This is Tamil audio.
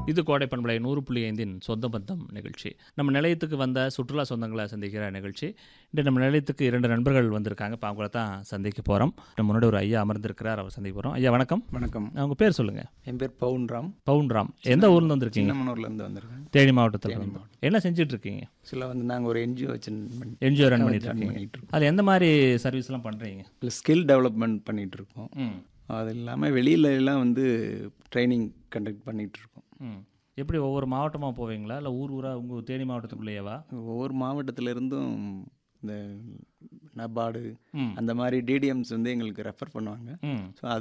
இது கோடை பண்பலை நூறு புள்ளி ஐந்தின் சொந்த பந்தம் நிகழ்ச்சி நம்ம நிலையத்துக்கு வந்த சுற்றுலா சொந்தங்களை சந்திக்கிற நிகழ்ச்சி இன்று நம்ம நிலையத்துக்கு இரண்டு நண்பர்கள் வந்திருக்காங்க இப்போ அவங்கள தான் சந்திக்க போகிறோம் நம்ம முன்னாடி ஒரு ஐயா அமர்ந்திருக்கிறார் அவர் சந்திக்க போகிறோம் ஐயா வணக்கம் வணக்கம் அவங்க பேர் சொல்லுங்கள் என் பேர் பவுன்ராம் பவுன்ராம் எந்த ஊர்லேருந்து வந்திருக்கீங்க சின்னமனூர்லேருந்து வந்திருக்கேன் தேனி மாவட்டத்தில் இருந்து என்ன செஞ்சுட்டு இருக்கீங்க சில வந்து நாங்கள் ஒரு என்ஜிஓ வச்சு என்ஜிஓ ரன் பண்ணிட்டு run இருக்கீங்க பண்ணிட்டு இருக்கோம் அதில் எந்த மாதிரி சர்வீஸ்லாம் பண்ணுறீங்க இல்லை ஸ்கில் டெவலப்மெண்ட் பண்ணிட்டு இருக்கோம் ம் அது இல்லாமல் வெளியில எல்லாம் வந்து ட்ரைனிங் கண்டக்ட் பண்ணிட்டு இருக்கோம் ம் எப்படி ஒவ்வொரு மாவட்டமாக போவீங்களா இல்லை ஊர் ஊராக உங்கள் தேனி மாவட்டத்துக்குள்ளேயேவா ஒவ்வொரு மாவட்டத்துல இருந்தும் இந்த நபார்டு ம் அந்த மாதிரி டிடிஎம்ஸ் வந்து எங்களுக்கு ரெஃபர் பண்ணுவாங்க ம் ஸோ அது